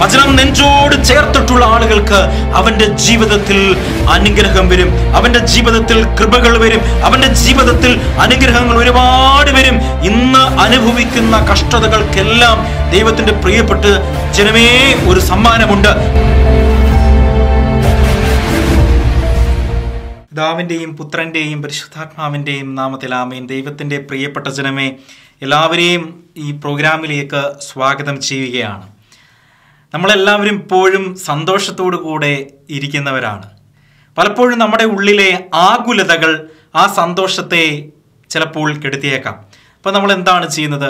വചനം നെഞ്ചോട് ചേർത്തിട്ടുള്ള ആളുകൾക്ക് അവന്റെ ജീവിതത്തിൽ അനുഗ്രഹം വരും അവന്റെ ജീവിതത്തിൽ കൃപകൾ വരും അവന്റെ ജീവിതത്തിൽ അനുഗ്രഹങ്ങൾ ഒരുപാട് വരും ഇന്ന് അനുഭവിക്കുന്ന കഷ്ടതകൾക്കെല്ലാം ദൈവത്തിന്റെ പ്രിയപ്പെട്ട് ജനമേ ഒരു സമ്മാനമുണ്ട് പിതാവിൻ്റെയും പുത്രൻ്റെയും പരിശുദ്ധാത്മാവിൻ്റെയും നാമത്തിൽ ആമേൻ ദൈവത്തിൻ്റെ പ്രിയപ്പെട്ട ജനമേ എല്ലാവരെയും ഈ പ്രോഗ്രാമിലേക്ക് സ്വാഗതം ചെയ്യുകയാണ് നമ്മളെല്ലാവരും ഇപ്പോഴും സന്തോഷത്തോടു കൂടെ ഇരിക്കുന്നവരാണ് പലപ്പോഴും നമ്മുടെ ഉള്ളിലെ ആകുലതകൾ ആ സന്തോഷത്തെ ചിലപ്പോൾ കെടുത്തിയേക്കാം അപ്പോൾ നമ്മൾ എന്താണ് ചെയ്യുന്നത്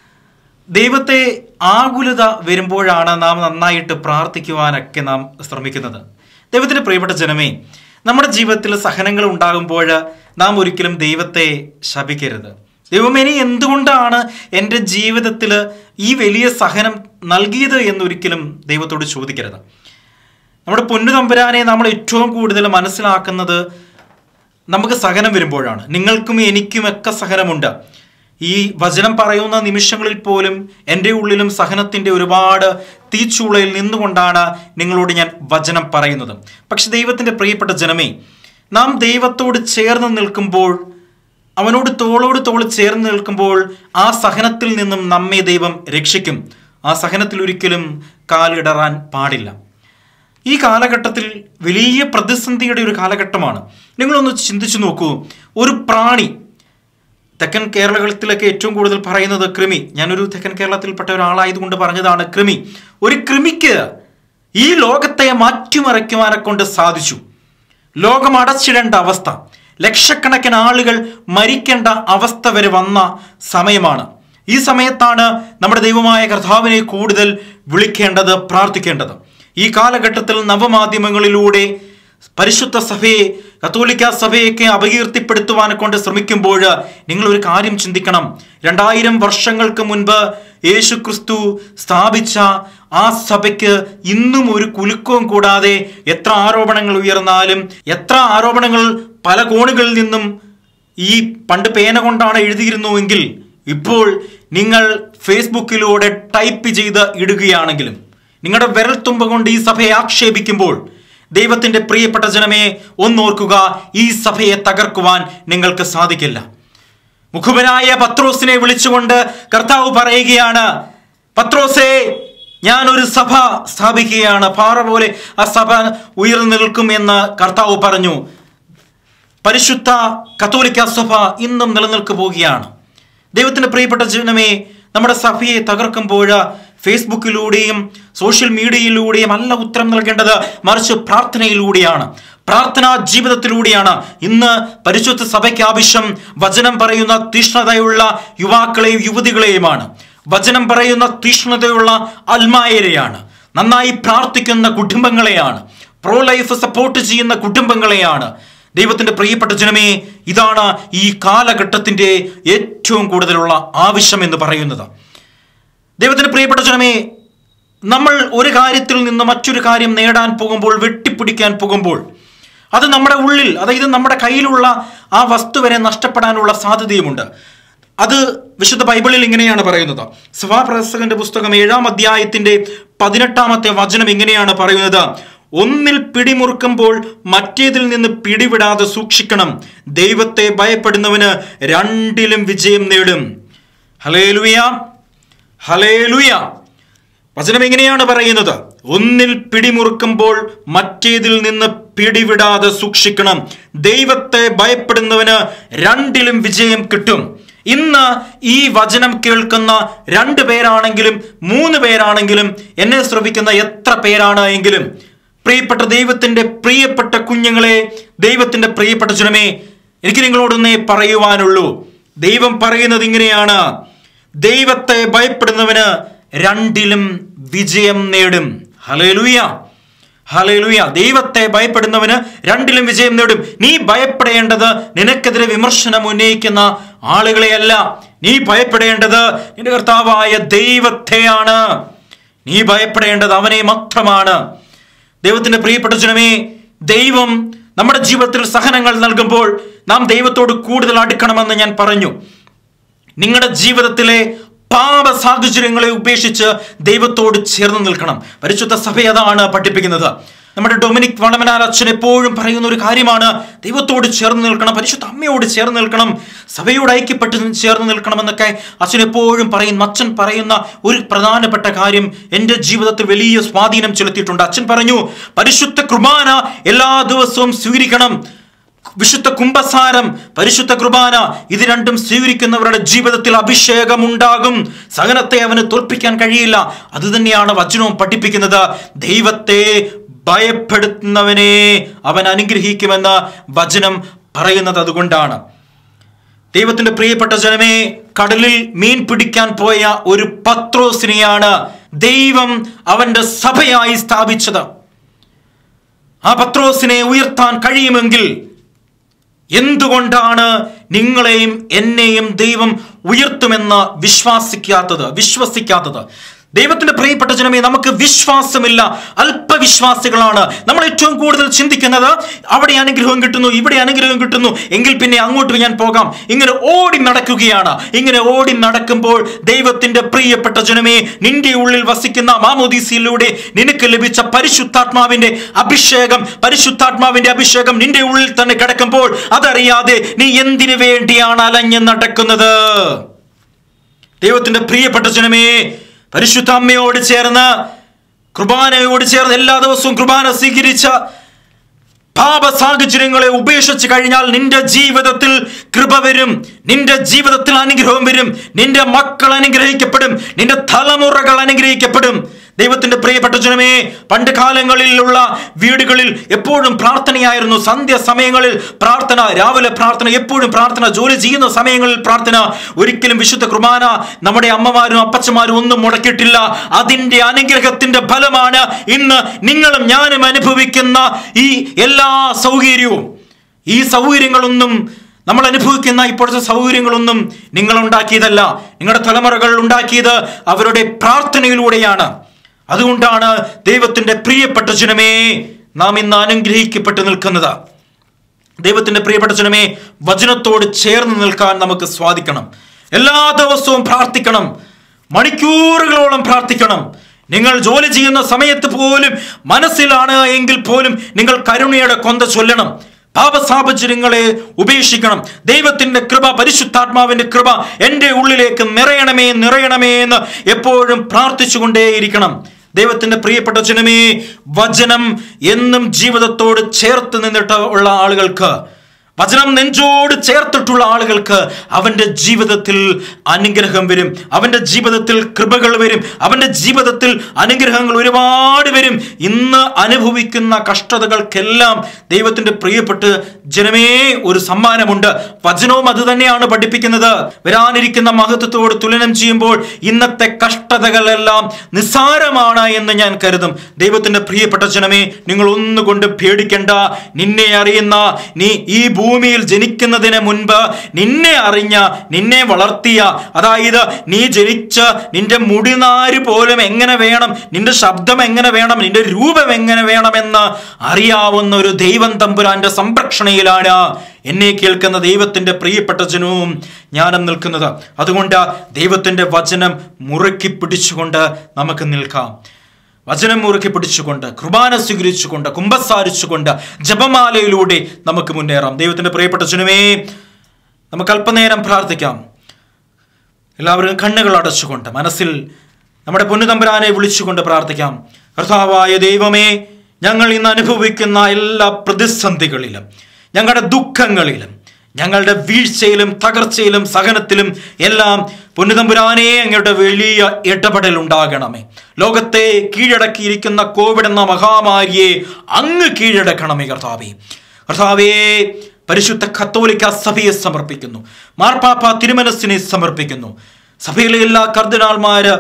ദൈവത്തെ ആകുലത വരുമ്പോഴാണ് നാം നന്നായിട്ട് പ്രാർത്ഥിക്കുവാനൊക്കെ നാം ശ്രമിക്കുന്നത് ദൈവത്തിൻ്റെ പ്രിയപ്പെട്ട ജനമേ നമ്മുടെ ജീവിതത്തിൽ സഹനങ്ങൾ ഉണ്ടാകുമ്പോൾ നാം ഒരിക്കലും ദൈവത്തെ ശപിക്കരുത് ദൈവം ഇനി എന്തുകൊണ്ടാണ് എൻ്റെ ജീവിതത്തിൽ ഈ വലിയ സഹനം നൽകിയത് എന്നൊരിക്കലും ദൈവത്തോട് ചോദിക്കരുത് നമ്മുടെ പൊന്നു തമ്പുരാനെ നമ്മൾ ഏറ്റവും കൂടുതൽ മനസ്സിലാക്കുന്നത് നമുക്ക് സഹനം വരുമ്പോഴാണ് നിങ്ങൾക്കും എനിക്കും ഒക്കെ സഹനമുണ്ട് ഈ വചനം പറയുന്ന നിമിഷങ്ങളിൽ പോലും എൻ്റെ ഉള്ളിലും സഹനത്തിൻ്റെ ഒരുപാട് തീച്ചൂളയിൽ നിന്നുകൊണ്ടാണ് നിങ്ങളോട് ഞാൻ വചനം പറയുന്നത് പക്ഷെ ദൈവത്തിൻ്റെ പ്രിയപ്പെട്ട ജനമേ നാം ദൈവത്തോട് ചേർന്ന് നിൽക്കുമ്പോൾ അവനോട് തോളോട് തോൾ ചേർന്ന് നിൽക്കുമ്പോൾ ആ സഹനത്തിൽ നിന്നും നമ്മെ ദൈവം രക്ഷിക്കും ആ സഹനത്തിൽ ഒരിക്കലും കാലിടറാൻ പാടില്ല ഈ കാലഘട്ടത്തിൽ വലിയ പ്രതിസന്ധിയുടെ ഒരു കാലഘട്ടമാണ് നിങ്ങളൊന്ന് ചിന്തിച്ചു നോക്കൂ ഒരു പ്രാണി തെക്കൻ കേരളത്തിലൊക്കെ ഏറ്റവും കൂടുതൽ പറയുന്നത് കൃമി ഞാനൊരു തെക്കൻ കേരളത്തിൽപ്പെട്ട ഒരാളായതുകൊണ്ട് പറഞ്ഞതാണ് കൃമി ഒരു കൃമിക്ക് ഈ ലോകത്തെ മാറ്റിമറിക്കുവാനെ കൊണ്ട് സാധിച്ചു ലോകം അടച്ചിടേണ്ട അവസ്ഥ ലക്ഷക്കണക്കിന് ആളുകൾ മരിക്കേണ്ട അവസ്ഥ വരെ വന്ന സമയമാണ് ഈ സമയത്താണ് നമ്മുടെ ദൈവമായ കർത്താവിനെ കൂടുതൽ വിളിക്കേണ്ടത് പ്രാർത്ഥിക്കേണ്ടത് ഈ കാലഘട്ടത്തിൽ നവമാധ്യമങ്ങളിലൂടെ പരിശുദ്ധ സഭയെ കത്തോലിക്ക സഭയൊക്കെ അപകീർത്തിപ്പെടുത്തുവാനെ കൊണ്ട് ശ്രമിക്കുമ്പോൾ നിങ്ങൾ ഒരു കാര്യം ചിന്തിക്കണം രണ്ടായിരം വർഷങ്ങൾക്ക് മുൻപ് യേശു ക്രിസ്തു സ്ഥാപിച്ച ആ സഭയ്ക്ക് ഇന്നും ഒരു കുലുക്കവും കൂടാതെ എത്ര ആരോപണങ്ങൾ ഉയർന്നാലും എത്ര ആരോപണങ്ങൾ പല കോണുകളിൽ നിന്നും ഈ പണ്ട് പേന കൊണ്ടാണ് എഴുതിയിരുന്നുവെങ്കിൽ ഇപ്പോൾ നിങ്ങൾ ഫേസ്ബുക്കിലൂടെ ടൈപ്പ് ചെയ്ത് ഇടുകയാണെങ്കിലും നിങ്ങളുടെ വിരൽത്തുമ്പ കൊണ്ട് ഈ സഭയെ ആക്ഷേപിക്കുമ്പോൾ ദൈവത്തിന്റെ പ്രിയപ്പെട്ട ജനമേ ഒന്നോർക്കുക ഈ സഭയെ തകർക്കുവാൻ നിങ്ങൾക്ക് സാധിക്കില്ല മുഖുബനായ പത്രോസിനെ വിളിച്ചുകൊണ്ട് കർത്താവ് പറയുകയാണ് പത്രോസേ ഞാൻ ഒരു സഭ സ്ഥാപിക്കുകയാണ് പാറ പോലെ ആ സഭ ഉയർന്നു നിൽക്കും എന്ന് കർത്താവ് പറഞ്ഞു പരിശുദ്ധ കത്തോലിക്ക സഭ ഇന്നും നിലനിൽക്കു പോവുകയാണ് ദൈവത്തിന്റെ പ്രിയപ്പെട്ട ജനമേ നമ്മുടെ സഭയെ തകർക്കുമ്പോൾ ഫേസ്ബുക്കിലൂടെയും സോഷ്യൽ മീഡിയയിലൂടെയും അല്ല ഉത്തരം നൽകേണ്ടത് മറിച്ച് പ്രാർത്ഥനയിലൂടെയാണ് പ്രാർത്ഥനാ ജീവിതത്തിലൂടെയാണ് ഇന്ന് പരിശുദ്ധ സഭയ്ക്ക് ആവശ്യം വചനം പറയുന്ന തീഷ്ണതയുള്ള യുവാക്കളെയും യുവതികളെയുമാണ് വചനം പറയുന്ന തീഷ്ണതയുള്ള അൽമായരെയാണ് നന്നായി പ്രാർത്ഥിക്കുന്ന കുടുംബങ്ങളെയാണ് പ്രോ ലൈഫ് സപ്പോർട്ട് ചെയ്യുന്ന കുടുംബങ്ങളെയാണ് ദൈവത്തിന്റെ പ്രിയപ്പെട്ട ജനമേ ഇതാണ് ഈ കാലഘട്ടത്തിന്റെ ഏറ്റവും കൂടുതലുള്ള ആവശ്യം എന്ന് പറയുന്നത് ദൈവത്തിന്റെ പ്രിയപ്പെട്ട ജനമേ നമ്മൾ ഒരു കാര്യത്തിൽ നിന്ന് മറ്റൊരു കാര്യം നേടാൻ പോകുമ്പോൾ വെട്ടിപ്പിടിക്കാൻ പോകുമ്പോൾ അത് നമ്മുടെ ഉള്ളിൽ അതായത് നമ്മുടെ കയ്യിലുള്ള ആ വസ്തു വരെ നഷ്ടപ്പെടാനുള്ള സാധ്യതയുമുണ്ട് അത് വിശുദ്ധ ബൈബിളിൽ ഇങ്ങനെയാണ് പറയുന്നത് സഭാപ്രസംഗന്റെ പുസ്തകം ഏഴാം അധ്യായത്തിന്റെ പതിനെട്ടാമത്തെ വചനം ഇങ്ങനെയാണ് പറയുന്നത് ഒന്നിൽ പിടിമുറുക്കുമ്പോൾ മറ്റേതിൽ നിന്ന് പിടിവിടാതെ സൂക്ഷിക്കണം ദൈവത്തെ ഭയപ്പെടുന്നവന് രണ്ടിലും വിജയം നേടും ഹലേലുയ ഹലേലുയ വചനം എങ്ങനെയാണ് പറയുന്നത് ഒന്നിൽ പിടിമുറുക്കുമ്പോൾ മറ്റേതിൽ നിന്ന് പിടിവിടാതെ സൂക്ഷിക്കണം ദൈവത്തെ ഭയപ്പെടുന്നവന് രണ്ടിലും വിജയം കിട്ടും ഇന്ന് ഈ വചനം കേൾക്കുന്ന രണ്ട് പേരാണെങ്കിലും മൂന്ന് പേരാണെങ്കിലും എന്നെ ശ്രവിക്കുന്ന എത്ര പേരാണ് എങ്കിലും പ്രിയപ്പെട്ട ദൈവത്തിന്റെ പ്രിയപ്പെട്ട കുഞ്ഞുങ്ങളെ ദൈവത്തിന്റെ പ്രിയപ്പെട്ട ജനമേ എനിക്ക് നിങ്ങളോടൊന്നേ പറയുവാനുള്ളൂ ദൈവം പറയുന്നത് ഇങ്ങനെയാണ് ദൈവത്തെ ഭയപ്പെടുന്നവന് രണ്ടിലും വിജയം നേടും ഹലേലുയ ഹലേലുയ ദൈവത്തെ ഭയപ്പെടുന്നവന് രണ്ടിലും വിജയം നേടും നീ ഭയപ്പെടേണ്ടത് നിനക്കെതിരെ വിമർശനം ഉന്നയിക്കുന്ന ആളുകളെയല്ല നീ ഭയപ്പെടേണ്ടത് നിന്റെ കർത്താവായ ദൈവത്തെയാണ് നീ ഭയപ്പെടേണ്ടത് അവനെ മാത്രമാണ് ദൈവത്തിന്റെ പ്രിയപ്പെട്ട ജനമേ ദൈവം നമ്മുടെ ജീവിതത്തിൽ സഹനങ്ങൾ നൽകുമ്പോൾ നാം ദൈവത്തോട് കൂടുതൽ അടുക്കണമെന്ന് ഞാൻ പറഞ്ഞു നിങ്ങളുടെ ജീവിതത്തിലെ പാപ സാഹചര്യങ്ങളെ ഉപേക്ഷിച്ച് ദൈവത്തോട് ചേർന്ന് നിൽക്കണം പരിശുദ്ധ സഭ അതാണ് പഠിപ്പിക്കുന്നത് നമ്മുടെ ഡൊമിനിക് വളമനാൽ അച്ഛൻ എപ്പോഴും പറയുന്ന ഒരു കാര്യമാണ് ദൈവത്തോട് ചേർന്ന് നിൽക്കണം പരിശുദ്ധ അമ്മയോട് ചേർന്ന് നിൽക്കണം സഭയോട് ഐക്യപ്പെട്ട് ചേർന്ന് നിൽക്കണം എന്നൊക്കെ അച്ഛൻ എപ്പോഴും പറയുന്നു അച്ഛൻ പറയുന്ന ഒരു പ്രധാനപ്പെട്ട കാര്യം എൻ്റെ ജീവിതത്തിൽ വലിയ സ്വാധീനം ചെലുത്തിയിട്ടുണ്ട് അച്ഛൻ പറഞ്ഞു പരിശുദ്ധ കുർബാന എല്ലാ ദിവസവും സ്വീകരിക്കണം വിശുദ്ധ കുംഭസാരം പരിശുദ്ധ കുർബാന ഇത് രണ്ടും സ്വീകരിക്കുന്നവരുടെ ജീവിതത്തിൽ അഭിഷേകമുണ്ടാകും സഹനത്തെ അവന് തോൽപ്പിക്കാൻ കഴിയില്ല അത് തന്നെയാണ് വചനവും പഠിപ്പിക്കുന്നത് ദൈവത്തെ ഭയപ്പെടുത്തുന്നവനെ അവൻ അനുഗ്രഹിക്കുമെന്ന് വചനം പറയുന്നത് അതുകൊണ്ടാണ് ദൈവത്തിന്റെ പ്രിയപ്പെട്ട ജനമേ കടലിൽ മീൻ പിടിക്കാൻ പോയ ഒരു പത്രോസിനെയാണ് ദൈവം അവന്റെ സഭയായി സ്ഥാപിച്ചത് ആ പത്രോസിനെ ഉയർത്താൻ കഴിയുമെങ്കിൽ എന്തുകൊണ്ടാണ് നിങ്ങളെയും എന്നെയും ദൈവം ഉയർത്തുമെന്ന് വിശ്വാസിക്കാത്തത് വിശ്വസിക്കാത്തത് ദൈവത്തിന്റെ പ്രിയപ്പെട്ട ജനമേ നമുക്ക് വിശ്വാസമില്ല അല്പവിശ്വാസികളാണ് നമ്മൾ ഏറ്റവും കൂടുതൽ ചിന്തിക്കുന്നത് അവിടെ അനുഗ്രഹം കിട്ടുന്നു ഇവിടെ അനുഗ്രഹം കിട്ടുന്നു എങ്കിൽ പിന്നെ അങ്ങോട്ട് ഞാൻ പോകാം ഇങ്ങനെ ഓടി നടക്കുകയാണ് ഇങ്ങനെ ഓടി നടക്കുമ്പോൾ ദൈവത്തിന്റെ പ്രിയപ്പെട്ട ജനമേ നിന്റെ ഉള്ളിൽ വസിക്കുന്ന മാമോദീസിയിലൂടെ നിനക്ക് ലഭിച്ച പരിശുദ്ധാത്മാവിന്റെ അഭിഷേകം പരിശുദ്ധാത്മാവിന്റെ അഭിഷേകം നിന്റെ ഉള്ളിൽ തന്നെ കിടക്കുമ്പോൾ അതറിയാതെ നീ എന്തിനു വേണ്ടിയാണ് അലഞ്ഞ് നടക്കുന്നത് ദൈവത്തിന്റെ പ്രിയപ്പെട്ട ജനമേ പരിശുദ്ധ അമ്മയോട് ചേർന്ന് കുർബാനയോട് ചേർന്ന് എല്ലാ ദിവസവും കുർബാന സ്വീകരിച്ച പാപ സാഹചര്യങ്ങളെ ഉപേക്ഷിച്ച് കഴിഞ്ഞാൽ നിന്റെ ജീവിതത്തിൽ കൃപ വരും നിന്റെ ജീവിതത്തിൽ അനുഗ്രഹം വരും നിന്റെ മക്കൾ അനുഗ്രഹിക്കപ്പെടും നിന്റെ തലമുറകൾ അനുഗ്രഹിക്കപ്പെടും ദൈവത്തിന്റെ പ്രിയപ്പെട്ട ജനമേ പണ്ട് കാലങ്ങളിലുള്ള വീടുകളിൽ എപ്പോഴും പ്രാർത്ഥനയായിരുന്നു സന്ധ്യ സമയങ്ങളിൽ പ്രാർത്ഥന രാവിലെ പ്രാർത്ഥന എപ്പോഴും പ്രാർത്ഥന ജോലി ചെയ്യുന്ന സമയങ്ങളിൽ പ്രാർത്ഥന ഒരിക്കലും വിശുദ്ധ കുർബാന നമ്മുടെ അമ്മമാരും അപ്പച്ചമാരും ഒന്നും മുടക്കിയിട്ടില്ല അതിന്റെ അനുഗ്രഹത്തിന്റെ ഫലമാണ് ഇന്ന് നിങ്ങളും ഞാനും അനുഭവിക്കുന്ന ഈ എല്ലാ സൗകര്യവും ഈ സൗകര്യങ്ങളൊന്നും നമ്മൾ അനുഭവിക്കുന്ന ഇപ്പോഴത്തെ സൗകര്യങ്ങളൊന്നും നിങ്ങൾ ഉണ്ടാക്കിയതല്ല നിങ്ങളുടെ തലമുറകൾ ഉണ്ടാക്കിയത് അവരുടെ പ്രാർത്ഥനയിലൂടെയാണ് അതുകൊണ്ടാണ് ദൈവത്തിന്റെ പ്രിയപ്പെട്ട ജനമേ നാം ഇന്ന് അനുഗ്രഹിക്കപ്പെട്ട് നിൽക്കുന്നത് ദൈവത്തിന്റെ പ്രിയപ്പെട്ട ജനമേ വചനത്തോട് ചേർന്ന് നിൽക്കാൻ നമുക്ക് സ്വാധിക്കണം എല്ലാ ദിവസവും പ്രാർത്ഥിക്കണം മണിക്കൂറുകളോളം പ്രാർത്ഥിക്കണം നിങ്ങൾ ജോലി ചെയ്യുന്ന സമയത്ത് പോലും മനസ്സിലാണ് എങ്കിൽ പോലും നിങ്ങൾ കരുണയുടെ കൊന്ത ചൊല്ലണം പാപസാഹചര്യങ്ങളെ ഉപേക്ഷിക്കണം ദൈവത്തിന്റെ കൃപ പരിശുദ്ധാത്മാവിന്റെ കൃപ എൻ്റെ ഉള്ളിലേക്ക് നിറയണമേ നിറയണമേ എന്ന് എപ്പോഴും പ്രാർത്ഥിച്ചുകൊണ്ടേയിരിക്കണം ദൈവത്തിന്റെ പ്രിയപ്പെട്ട ജനമേ വചനം എന്നും ജീവിതത്തോട് ചേർത്ത് നിന്നിട്ട് ഉള്ള ആളുകൾക്ക് വചനം നെഞ്ചോട് ചേർത്തിട്ടുള്ള ആളുകൾക്ക് അവന്റെ ജീവിതത്തിൽ അനുഗ്രഹം വരും അവന്റെ ജീവിതത്തിൽ കൃപകൾ വരും അവന്റെ ജീവിതത്തിൽ അനുഗ്രഹങ്ങൾ ഒരുപാട് വരും ഇന്ന് അനുഭവിക്കുന്ന കഷ്ടതകൾക്കെല്ലാം ദൈവത്തിന്റെ പ്രിയപ്പെട്ട് ജനമേ ഒരു സമ്മാനമുണ്ട് വചനവും അത് തന്നെയാണ് പഠിപ്പിക്കുന്നത് വരാനിരിക്കുന്ന മഹത്വത്തോട് തുലനം ചെയ്യുമ്പോൾ ഇന്നത്തെ കഷ്ടതകളെല്ലാം നിസ്സാരമാണ് എന്ന് ഞാൻ കരുതും ദൈവത്തിന്റെ പ്രിയപ്പെട്ട ജനമേ നിങ്ങൾ ഒന്നുകൊണ്ട് പേടിക്കണ്ട നിന്നെ അറിയുന്ന നീ ഈ ഭൂമിയിൽ ജനിക്കുന്നതിന് മുൻപ് നിന്നെ അറിഞ്ഞ നിന്നെ വളർത്തിയ അതായത് നീ ജനിച്ച് നിന്റെ മുടിനാര് പോലും എങ്ങനെ വേണം നിന്റെ ശബ്ദം എങ്ങനെ വേണം നിന്റെ രൂപം എങ്ങനെ വേണമെന്ന് അറിയാവുന്ന ഒരു ദൈവം തമ്പുരാന്റെ സംരക്ഷണയിലാണ് എന്നെ കേൾക്കുന്ന ദൈവത്തിന്റെ പ്രിയപ്പെട്ട ജനവും ഞാനും നിൽക്കുന്നത് അതുകൊണ്ട് ദൈവത്തിന്റെ വചനം മുറുക്കി പിടിച്ചുകൊണ്ട് നമുക്ക് നിൽക്കാം വചനം മുറുക്കി പിടിച്ചുകൊണ്ട് കുർബാന സ്വീകരിച്ചുകൊണ്ട് കുമ്പസാരിച്ചുകൊണ്ട് ജപമാലയിലൂടെ നമുക്ക് മുന്നേറാം ദൈവത്തിന്റെ പ്രിയപ്പെട്ട ജനമേ നമുക്ക് അല്പനേരം പ്രാർത്ഥിക്കാം എല്ലാവരും കണ്ണുകൾ അടച്ചുകൊണ്ട് മനസ്സിൽ നമ്മുടെ പൊന്നുതമ്പുരാനെ വിളിച്ചുകൊണ്ട് പ്രാർത്ഥിക്കാം കർത്താവായ ദൈവമേ ഞങ്ങൾ ഇന്ന് അനുഭവിക്കുന്ന എല്ലാ പ്രതിസന്ധികളിലും ഞങ്ങളുടെ ദുഃഖങ്ങളിലും ഞങ്ങളുടെ വീഴ്ചയിലും തകർച്ചയിലും സഹനത്തിലും എല്ലാം പൊന്നുതമ്പുരാനെ അങ്ങയുടെ വലിയ ഇടപെടൽ ഉണ്ടാകണമേ ലോകത്തെ കീഴടക്കിയിരിക്കുന്ന കോവിഡ് എന്ന മഹാമാരിയെ അങ്ങ് കീഴടക്കണമേ കർത്താവേ കർത്താവേ പരിശുദ്ധ കത്തോലിക്ക സഭയെ സമർപ്പിക്കുന്നു മാർപ്പാപ്പ തിരുമനസ്സിനെ സമർപ്പിക്കുന്നു സഭയിലെ എല്ലാ കർദിനാൾമാര്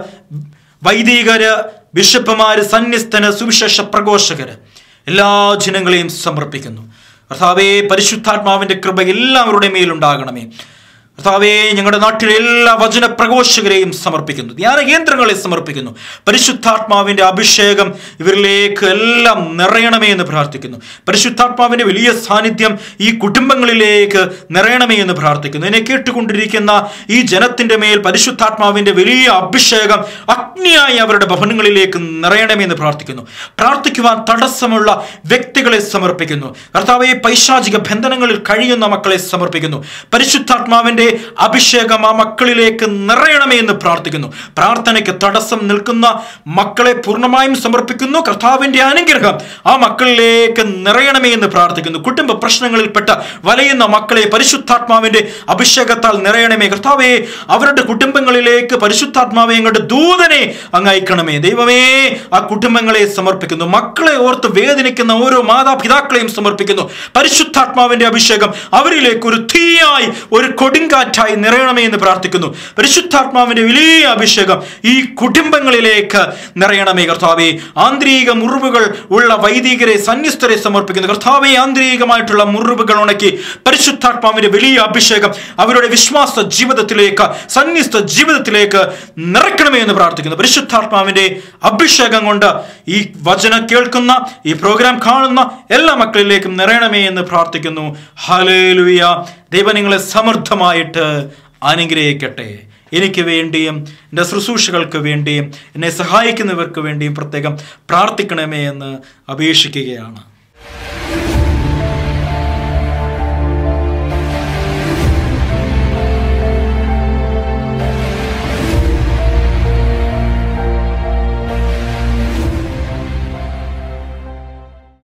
വൈദികര് ബിഷപ്പുമാര് സന്യസ്തന് സുവിശേഷ പ്രഘോഷകര് എല്ലാ ജനങ്ങളെയും സമർപ്പിക്കുന്നു കർത്താവേ പരിശുദ്ധാത്മാവിന്റെ കൃപ എല്ലാവരുടെ മേലുണ്ടാകണമേ കർത്താവേ ഞങ്ങളുടെ നാട്ടിലെ എല്ലാ വചന പ്രഘോഷകരെയും സമർപ്പിക്കുന്നു ധ്യാന കേന്ദ്രങ്ങളെ സമർപ്പിക്കുന്നു പരിശുദ്ധാത്മാവിന്റെ അഭിഷേകം ഇവരിലേക്ക് എല്ലാം നിറയണമേ എന്ന് പ്രാർത്ഥിക്കുന്നു പരിശുദ്ധാത്മാവിന്റെ വലിയ സാന്നിധ്യം ഈ കുടുംബങ്ങളിലേക്ക് നിറയണമേ എന്ന് പ്രാർത്ഥിക്കുന്നു എന്നെ കേട്ടുകൊണ്ടിരിക്കുന്ന ഈ ജനത്തിന്റെ മേൽ പരിശുദ്ധാത്മാവിന്റെ വലിയ അഭിഷേകം അഗ്നിയായി അവരുടെ ഭവനങ്ങളിലേക്ക് നിറയണമേ എന്ന് പ്രാർത്ഥിക്കുന്നു പ്രാർത്ഥിക്കുവാൻ തടസ്സമുള്ള വ്യക്തികളെ സമർപ്പിക്കുന്നു കർത്താവെ പൈശാചിക ബന്ധനങ്ങളിൽ കഴിയുന്ന മക്കളെ സമർപ്പിക്കുന്നു പരിശുദ്ധാത്മാവിന്റെ അഭിഷേകം ആ മക്കളിലേക്ക് നിറയണമേ എന്ന് പ്രാർത്ഥിക്കുന്നു പ്രാർത്ഥനയ്ക്ക് തടസ്സം നിൽക്കുന്ന മക്കളെ പൂർണ്ണമായും സമർപ്പിക്കുന്നു കർത്താവിന്റെ അനുഗ്രഹം ആ മക്കളിലേക്ക് നിറയണമേ എന്ന് പ്രാർത്ഥിക്കുന്നു കുടുംബ പ്രശ്നങ്ങളിൽപ്പെട്ട വലയുന്ന മക്കളെ പരിശുദ്ധാത്മാവിന്റെ അഭിഷേകത്താൽ നിറയണമേ കർത്താവേ അവരുടെ കുടുംബങ്ങളിലേക്ക് പരിശുദ്ധാത്മാവെ അങ്ങോട്ട് ദൂതനെ അങ്ങ് അയക്കണമേ ദൈവമേ ആ കുടുംബങ്ങളെ സമർപ്പിക്കുന്നു മക്കളെ ഓർത്ത് വേദനിക്കുന്ന ഓരോ മാതാപിതാക്കളെയും സമർപ്പിക്കുന്നു പരിശുദ്ധാത്മാവിന്റെ അഭിഷേകം അവരിലേക്ക് ഒരു തീയായി ഒരു കൊടുങ്കാറ്റായി നിറയണമേ എന്ന് പ്രാർത്ഥിക്കുന്നു പരിശുദ്ധാത്മാവിന്റെ വലിയ അഭിഷേകം ഈ കുടുംബങ്ങളിലേക്ക് നിറയണമേ കർത്താവെ ആന്തരിക മുറിവുകൾ ഉള്ള വൈദികരെ സന്യസ്തരെ സമർപ്പിക്കുന്നു കർത്താവെ ആന്തരികമായിട്ടുള്ള മുറിവുകൾ ഉണക്കി പരിശുദ്ധാത്മാവിന്റെ വലിയ അഭിഷേകം അവരുടെ വിശ്വാസ ജീവിതത്തിലേക്ക് സന്യസ്ത ജീവിതത്തിലേക്ക് നിറയ്ക്കണമേ എന്ന് പ്രാർത്ഥിക്കുന്നു പരിശുദ്ധാത്മാവിന്റെ അഭിഷേകം കൊണ്ട് ഈ വചനം കേൾക്കുന്ന ഈ പ്രോഗ്രാം കാണുന്ന എല്ലാ മക്കളിലേക്കും നിറയണമേ എന്ന് പ്രാർത്ഥിക്കുന്നു ഹലേലുയ ദൈവം നിങ്ങളെ സമൃദ്ധമായിട്ട് അനുഗ്രഹിക്കട്ടെ എനിക്ക് വേണ്ടിയും എൻ്റെ ശുശ്രൂഷകൾക്ക് വേണ്ടിയും എന്നെ സഹായിക്കുന്നവർക്ക് വേണ്ടിയും പ്രത്യേകം പ്രാർത്ഥിക്കണമേ എന്ന് അപേക്ഷിക്കുകയാണ്